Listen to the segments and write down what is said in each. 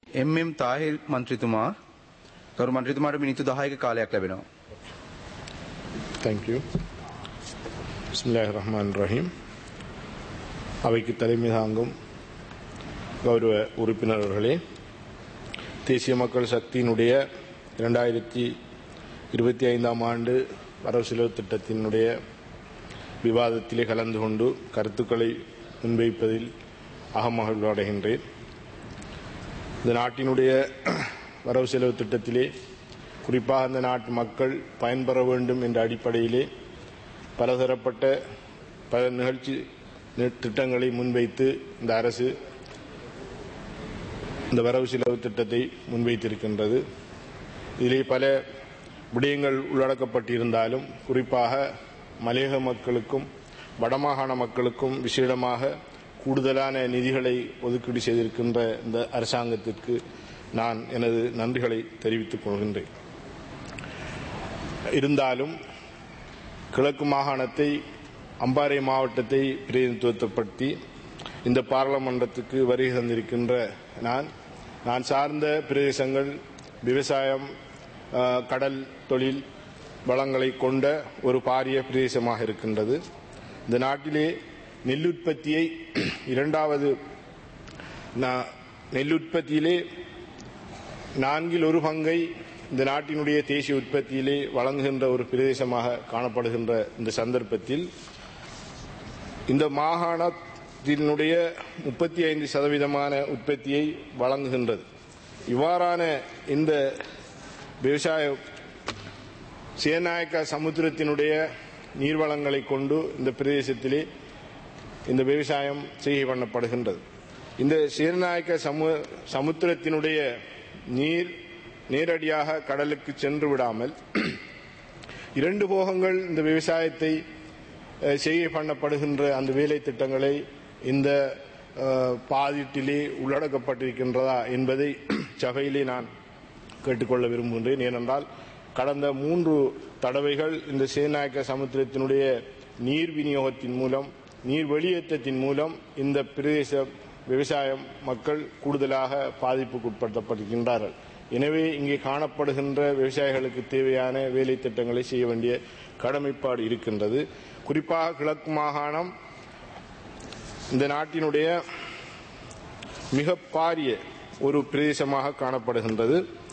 MM. Thahir මන්ත්‍රීතුමා ගරු මන්ත්‍රීතුමාට මිනිත්තු 10ක කාලයක් ලැබෙනවා. தேங்க்யூ பிஸ்மில்லாஹ் ரஹ்மான் ரஹீம் அவைக்கு தலைமை தாங்கும் கௌரவ உறுப்பினர்களே தேசிய மக்கள் சக்தியினுடைய இரண்டாயிரத்தி இருபத்தி ஐந்தாம் ஆண்டு வரவு செலவு திட்டத்தினுடைய விவாதத்திலே கலந்து கொண்டு கருத்துக்களை முன்வைப்பதில் அகமகிழ்வு அடைகின்றேன் இந்த நாட்டினுடைய வரவு செலவு திட்டத்திலே குறிப்பாக அந்த நாட்டு மக்கள் பயன்பெற வேண்டும் என்ற அடிப்படையிலே பலதரப்பட்ட பல நிகழ்ச்சி நி- திட்டங்களை முன்வைத்து இந்த அரசு இந்த வரவு செலவு திட்டத்தை முன்வைத்திருக்கின்றது இதிலே பல விடயங்கள் உள்ளடக்கப்பட்டிருந்தாலும் குறிப்பாக மலையக மக்களுக்கும் வடமாகாண மக்களுக்கும் விசேடமாக கூடுதலான நிதிகளை ஒதுக்கீடு செய்திருக்கின்ற இந்த அரசாங்கத்திற்கு நான் எனது நன்றிகளை தெரிவித்துக் கொள்கின்றேன் இருந்தாலும் கிழக்கு மாகாணத்தை அம்பாறை மாவட்டத்தை பிரதிநிதித்துவப்படுத்தி இந்த பாராளுமன்றத்துக்கு வருகை தந்திருக்கின்ற நான் நான் சார்ந்த பிரதேசங்கள் விவசாயம் ஆ, கடல் தொழில் வளங்களை கொண்ட ஒரு பாரிய பிரதேசமாக இருக்கின்றது இந்த நாட்டிலே நெல் உற்பத்தியை இரண்டாவது நா- நெல் உற்பத்தியிலே நான்கில் ஒரு பங்கை இந்த நாட்டினுடைய தேசிய உற்பத்தியிலே வழங்குகின்ற ஒரு பிரதேசமாக காணப்படுகின்ற இந்த சந்தர்ப்பத்தில் இந்த மாகாணத்தினுடைய முப்பத்தி ஐந்து சதவீதமான உற்பத்தியை வழங்குகின்றது இவ்வாறான இந்த விவசாய சேநாயக்க சமுத்திரத்தினுடைய நீர்வளங்களை கொண்டு இந்த பிரதேசத்திலே இந்த விவசாயம் செய்கை பண்ணப்படுகின்றது இந்த சீர்நாயக்க சமு சமுத்திரத்தினுடைய நீர் நேரடியாக கடலுக்கு சென்று விடாமல் இரண்டு போகங்கள் இந்த விவசாயத்தை அஹ், செய்கை பண்ணப்படுகின்ற அந்த வேலை திட்டங்களை இந்த அஹ், பாதீட்டிலே உள்ளடக்கப்பட்டிருக்கின்றதா என்பதை சபையிலே நான் கேட்டுக்கொள்ள விரும்புகின்றேன் ஏனென்றால் கடந்த மூன்று தடவைகள் இந்த சேநாயக்க சமுத்திரத்தினுடைய நீர் விநியோகத்தின் மூலம் நீர் வெளியேற்றத்தின் மூலம் இந்த பிரதேச விவசாயம் மக்கள் கூடுதலாக பாதிப்புக்குட்படுத்தப்படுகின்றார்கள் எனவே இங்கே காணப்படுகின்ற விவசாயிகளுக்கு தேவையான வேலை திட்டங்களை செய்ய வேண்டிய கடமைப்பாடு இருக்கின்றது குறிப்பாக கிழக்கு மாகாணம் இந்த நாட்டினுடைய மிக பாரிய ஒரு பிரதேசமாக காணப்படுகின்றது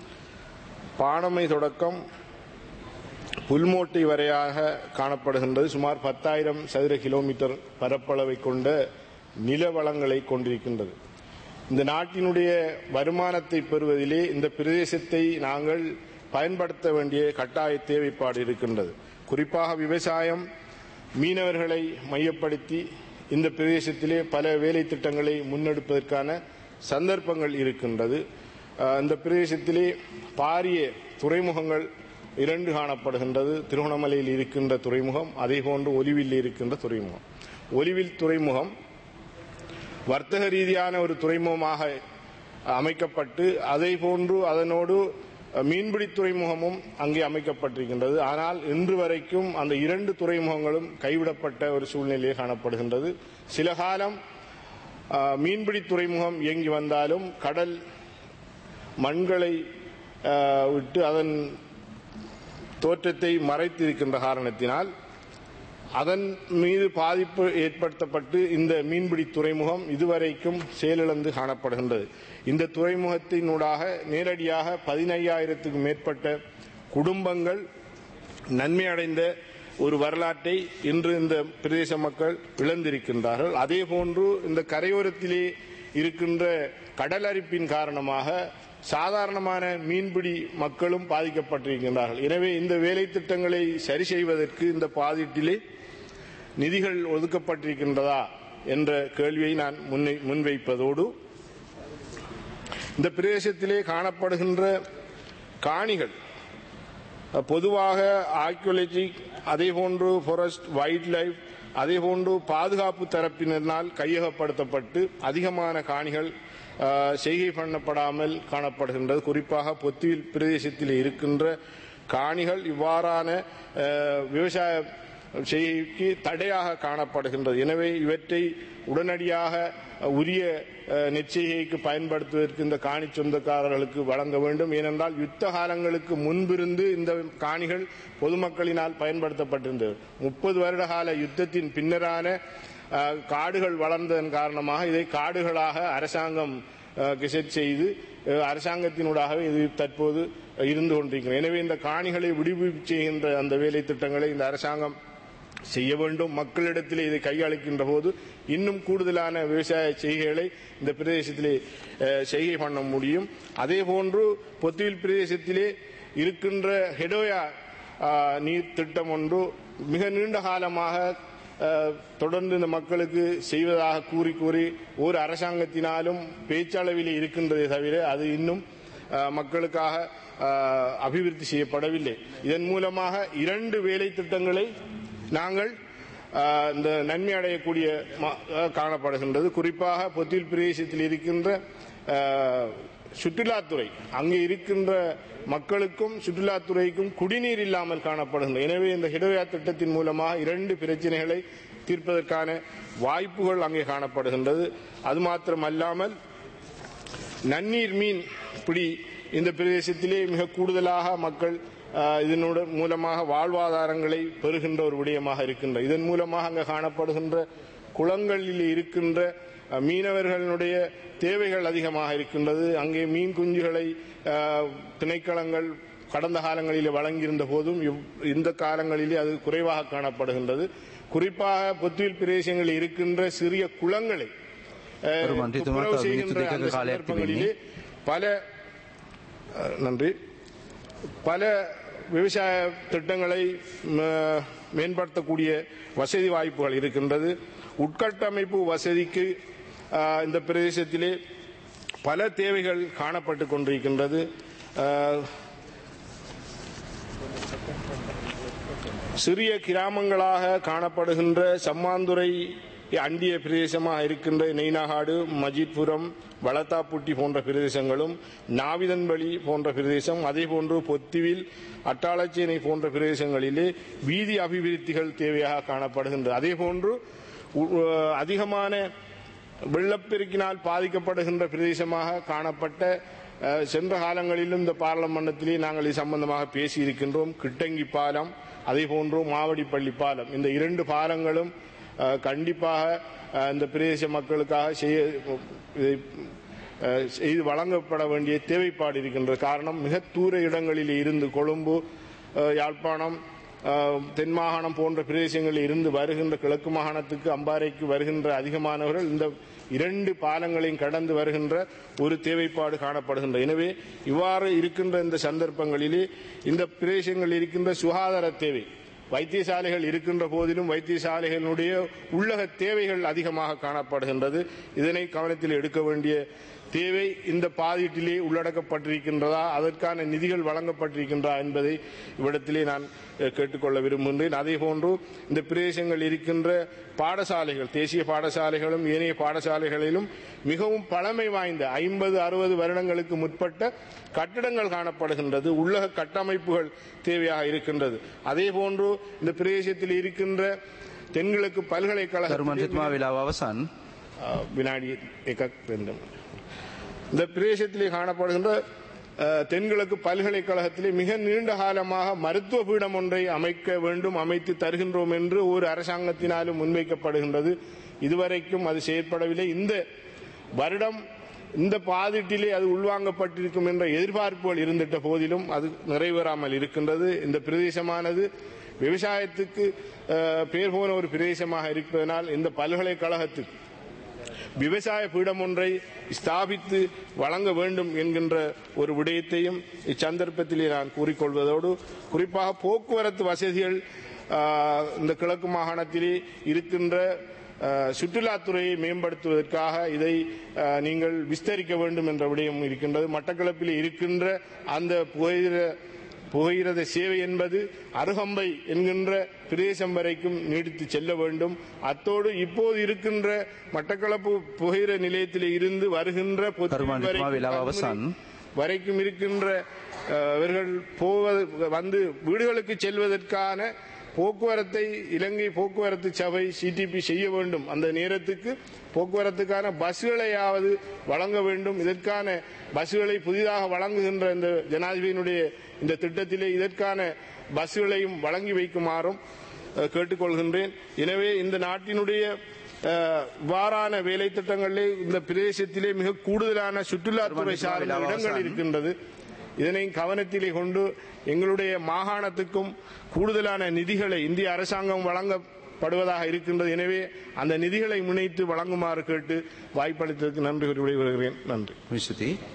பாணமை தொடக்கம் புல்மோட்டை வரையாக காணப்படுகின்றது சுமார் பத்தாயிரம் சதுர கிலோமீட்டர் பரப்பளவை கொண்ட நில வளங்களை கொண்டிருக்கின்றது இந்த நாட்டினுடைய வருமானத்தை பெறுவதிலே இந்த பிரதேசத்தை நாங்கள் பயன்படுத்த வேண்டிய கட்டாய தேவைப்பாடு இருக்கின்றது குறிப்பாக விவசாயம் மீனவர்களை மையப்படுத்தி இந்த பிரதேசத்திலே பல வேலை திட்டங்களை முன்னெடுப்பதற்கான சந்தர்ப்பங்கள் இருக்கின்றது அஹ், இந்த பிரதேசத்திலே பாரிய துறைமுகங்கள் இரண்டு காணப்படுகின்றது திருவண்ணாமலையில் இருக்கின்ற துறைமுகம் அதேபோன்று ஒலிவில் இருக்கின்ற துறைமுகம் ஒலிவில் துறைமுகம் வர்த்தக ரீதியான ஒரு துறைமுகமாக அமைக்கப்பட்டு அதை போன்று அதனோடு மீன்பிடி துறைமுகமும் அங்கே அமைக்கப்பட்டிருக்கின்றது ஆனால் இன்று வரைக்கும் அந்த இரண்டு துறைமுகங்களும் கைவிடப்பட்ட ஒரு சூழ்நிலையே காணப்படுகின்றது சில காலம் ஆ, மீன்பிடி துறைமுகம் இயங்கி வந்தாலும் கடல் மண்களை ஆ, விட்டு அதன் தோற்றத்தை மறைத்திருக்கின்ற காரணத்தினால் அதன் மீது பாதிப்பு ஏற்படுத்தப்பட்டு இந்த மீன்பிடி துறைமுகம் இதுவரைக்கும் செயலிழந்து காணப்படுகின்றது இந்த துறைமுகத்தினூடாக நேரடியாக பதினையாயிரத்துக்கும் மேற்பட்ட குடும்பங்கள் நன்மை அடைந்த ஒரு வரலாற்றை இன்று இந்த பிரதேச மக்கள் இழந்திருக்கின்றார்கள் அதே போன்று இந்த கரையோரத்திலே இருக்கின்ற கடல் அரிப்பின் காரணமாக சாதாரணமான மீன்பிடி மக்களும் பாதிக்கப்பட்டிருக்கின்றார்கள் எனவே இந்த வேலை திட்டங்களை சரி செய்வதற்கு இந்த பாதீட்டிலே நிதிகள் ஒதுக்கப்பட்டிருக்கின்றதா என்ற கேள்வியை நான் முன்னை முன்வைப்பதோடு இந்த பிரதேசத்திலே காணப்படுகின்ற காணிகள் பொதுவாக ஆர்கியோலஜி அதேபோன்று ஃபாரஸ்ட் வைல்ட் லைஃப் அதேபோன்று பாதுகாப்பு தரப்பினரால் கையகப்படுத்தப்பட்டு அதிகமான காணிகள் அஹ், செய்கை பண்ணப்படாமல் காணப்படுகின்றது குறிப்பாக பொத்துவில் பிரதேசத்தில் இருக்கின்ற காணிகள் இவ்வாறான அஹ், விவசாய செய்கைக்கு தடையாக காணப்படுகின்றது எனவே இவற்றை உடனடியாக உரிய அஹ், நெற்செய்கைக்கு பயன்படுத்துவதற்கு இந்த காணி சொந்தக்காரர்களுக்கு வழங்க வேண்டும் ஏனென்றால் யுத்த காலங்களுக்கு முன்பிருந்து இந்த காணிகள் பொதுமக்களினால் பயன்படுத்தப்பட்டிருந்தது முப்பது வருட கால யுத்தத்தின் பின்னரான அஹ், காடுகள் வளர்ந்ததன் காரணமாக இதை காடுகளாக அரசாங்கம் அஹ், கெசட் செய்து அஹ், அரசாங்கத்தினூடாகவே இது தற்போது இருந்து கொண்டிருக்கிறது எனவே இந்த காணிகளை விடுவிப்பு செய்கின்ற அந்த வேலை திட்டங்களை இந்த அரசாங்கம் செய்ய வேண்டும் மக்களிடத்திலே இதை கையாளுகின்ற போது இன்னும் கூடுதலான விவசாய செய்கைகளை இந்த பிரதேசத்திலே அஹ், செய்கை பண்ண முடியும் அதே போன்று பொத்துவில் பிரதேசத்திலே இருக்கின்ற ஹெடோயா அஹ், நீர் திட்டம் ஒன்று மிக நீண்ட காலமாக அஹ், தொடர்ந்து இந்த மக்களுக்கு செய்வதாக கூறி கூறி ஒரு அரசாங்கத்தினாலும் பேச்சளவிலே இருக்கின்றதே தவிர அது இன்னும் அஹ், மக்களுக்காக அஹ், அபிவிருத்தி செய்யப்படவில்லை இதன் மூலமாக இரண்டு வேலை திட்டங்களை நாங்கள் அஹ், இந்த நன்மை அடையக்கூடிய ம- அஹ், காணப்படுகின்றது குறிப்பாக பொத்தில் பிரதேசத்தில் இருக்கின்ற அஹ், சுற்றுலாத்துறை அங்கே இருக்கின்ற மக்களுக்கும் சுற்றுலாத்துறைக்கும் குடிநீர் இல்லாமல் காணப்படுகின்றன எனவே இந்த ஹிடோயா திட்டத்தின் மூலமாக இரண்டு பிரச்சனைகளை தீர்ப்பதற்கான வாய்ப்புகள் அங்கே காணப்படுகின்றது அது மாத்திரமல்லாமல் நன்னீர் மீன் பிடி இந்த பிரதேசத்திலே மிக கூடுதலாக மக்கள் ஆஹ், இதனோட மூலமாக வாழ்வாதாரங்களை பெறுகின்ற ஒரு விடயமாக இருக்கின்ற இதன் மூலமாக அங்கே காணப்படுகின்ற குளங்களில் இருக்கின்ற அஹ், மீனவர்களுடைய தேவைகள் அதிகமாக இருக்கின்றது அங்கே மீன் குஞ்சுகளை ஆஹ், திணைக்களங்கள் கடந்த காலங்களிலே வழங்கியிருந்த போதும் இவ்- இந்த காலங்களிலே அது குறைவாக காணப்படுகின்றது குறிப்பாக பொத்துவில் பிரதேசங்களில் இருக்கின்ற சிறிய குளங்களை அஹ், ஒரு மன்றித்துவம் துப்புரவு மினித்து செய்கின்ற දෙකක அந்த කාලයක් சந்தர்ப்பங்களிலே பல அஹ், நன்றி பல விவசாய திட்டங்களை ம- மேம்படுத்தக்கூடிய வசதி வாய்ப்புகள் இருக்கின்றது உட்கட்டமைப்பு வசதிக்கு அஹ், இந்த பிரதேசத்திலே பல தேவைகள் காணப்பட்டு கொண்டிருக்கின்றது அஹ், சிறிய கிராமங்களாக காணப்படுகின்ற சம்மாந்துறை அண்டிய பிரதேசமாக இருக்கின்ற நெய்நாகாடு மஜித்புரம் வளத்தாப்புட்டி போன்ற பிரதேசங்களும் நாவிதன்பள்ளி போன்ற பிரதேசம் அதே போன்று பொத்திவில் அட்டாளச்சேனை போன்ற பிரதேசங்களிலே வீதி அபிவிருத்திகள் தேவையாக காணப்படுகின்றது அதே போன்று உ- அதிகமான வெள்ளப்பெருக்கினால் பாதிக்கப்படுகின்ற பிரதேசமாக காணப்பட்ட அஹ், சென்ற காலங்களிலும் இந்த பாராளுமன்றத்திலே நாங்கள் இது சம்பந்தமாக பேசியிருக்கின்றோம் கிட்டங்கி பாலம் அதே போன்று மாவடிப்பள்ளி பாலம் இந்த இரண்டு பாலங்களும் அஹ், கண்டிப்பாக அஹ், இந்த பிரதேச மக்களுக்காக செய்ய இதை அஹ், செய்து வழங்கப்பட வேண்டிய தேவைப்பாடு இருக்கின்ற காரணம் மிக தூர இடங்களில் இருந்து கொழும்பு அஹ், யாழ்ப்பாணம் அஹ், தென் மாகாணம் போன்ற பிரதேசங்களில் இருந்து வருகின்ற கிழக்கு மாகாணத்துக்கு அம்பாறைக்கு வருகின்ற அதிகமானவர்கள் இந்த இரண்டு பாலங்களையும் கடந்து வருகின்ற ஒரு தேவைப்பாடு காணப்படுகின்ற எனவே இவ்வாறு இருக்கின்ற இந்த சந்தர்ப்பங்களிலே இந்த பிரதேசங்களில் இருக்கின்ற சுகாதார தேவை வைத்தியசாலைகள் இருக்கின்ற போதிலும் வைத்தியசாலைகளுடைய உள்ளக தேவைகள் அதிகமாக காணப்படுகின்றது இதனை கவனத்தில் எடுக்க வேண்டிய தேவை இந்த பாதீட்டிலே உள்ளடக்கப்பட்டிருக்கின்றதா அதற்கான நிதிகள் வழங்கப்பட்டிருக்கின்றதா என்பதை இவ்விடத்திலே நான் அஹ், கேட்டுக்கொள்ள விரும்புகின்றேன் அதே போன்று இந்த பிரதேசங்கள் இருக்கின்ற பாடசாலைகள் தேசிய பாடசாலைகளும் ஏனைய பாடசாலைகளிலும் மிகவும் பழமை வாய்ந்த ஐம்பது அறுபது வருடங்களுக்கு முற்பட்ட கட்டிடங்கள் காணப்படுகின்றது உள்ளக கட்டமைப்புகள் தேவையாக இருக்கின்றது அதே போன்று இந்த பிரதேசத்தில் இருக்கின்ற தென்கிழக்கு ගරු பல்கலைக்கழக මන්ත්‍රීතුමා වෙලාව අවසන්. அஹ், வினாடி එකක් வேண்டும் இந்த பிரதேசத்திலே காணப்படுகின்ற அஹ், தென்கிழக்கு பல்கலைக்கழகத்திலே மிக நீண்ட காலமாக மருத்துவ பீடம் ஒன்றை அமைக்க வேண்டும் அமைத்து தருகின்றோம் என்று ஒரு அரசாங்கத்தினாலும் முன்வைக்கப்படுகின்றது இதுவரைக்கும் அது செயற்படவில்லை இந்த வருடம் இந்த பாதிட்டிலே அது உள்வாங்கப்பட்டிருக்கும் என்ற எதிர்பார்ப்புகள் இருந்திட்ட போதிலும் அது நிறைவேறாமல் இருக்கின்றது இந்த பிரதேசமானது விவசாயத்துக்கு அஹ், பேர் போன ஒரு பிரதேசமாக இருப்பதனால் இந்த பல்கலைக்கழகத்துக்கு விவசாய பீடம் ஒன்றை ஸ்தாபித்து வழங்க வேண்டும் என்கின்ற ஒரு விடயத்தையும் இச்சந்தர்ப்பத்திலே நான் கூறிக்கொள்வதோடு குறிப்பாக போக்குவரத்து வசதிகள் ஆஹ், இந்த கிழக்கு மாகாணத்திலே இருக்கின்ற ஆஹ், சுற்றுலாத்துறையை மேம்படுத்துவதற்காக இதை ஆஹ், நீங்கள் விஸ்தரிக்க வேண்டும் என்ற விடயம் இருக்கின்றது மட்டக்களப்பிலே இருக்கின்ற அந்த புகையிர புகையிரத சேவை என்பது அருகம்பை என்கின்ற பிரதேசம் வரைக்கும் நீடித்து செல்ல வேண்டும் அத்தோடு இப்போது இருக்கின்ற மட்டக்களப்பு புகையிர நிலையத்தில் இருந்து வருகின்ற பொத்தி கருமாந்திரமா வரைக்கும், விழாவா கண்முனை அவசான். வரைக்கும் இருக்கின்ற அஹ், இவர்கள் போவது வந்து வீடுகளுக்கு செல்வதற்கான போக்குவரத்தை இலங்கை போக்குவரத்து சபை சிடிபி செய்ய வேண்டும் அந்த நேரத்துக்கு போக்குவரத்துக்கான பஸ்களையாவது வழங்க வேண்டும் இதற்கான பஸ்களை புதிதாக வழங்குகின்ற இந்த ஜனாதிபதியினுடைய இந்த திட்டத்திலே இதற்கான பஸ்களையும் வழங்கி வைக்குமாறும் அஹ், கேட்டுக்கொள்கின்றேன் எனவே இந்த நாட்டினுடைய அஹ், இவ்வாறான வேலை திட்டங்களிலே இந்த பிரதேசத்திலே மிக கூடுதலான சுற்றுலாத்துறை சார்ந்த இடங்கள் இருக்கின்றது இதனை கவனத்திலே கொண்டு எங்களுடைய மாகாணத்துக்கும் கூடுதலான நிதிகளை இந்திய அரசாங்கம் வழங்கப்படுவதாக இருக்கின்றது எனவே அந்த நிதிகளை முன்வைத்து வழங்குமாறு கேட்டு வாய்ப்பளித்ததற்கு நன்றி கூறி விடைபெறுகிறேன் நன்றி විශති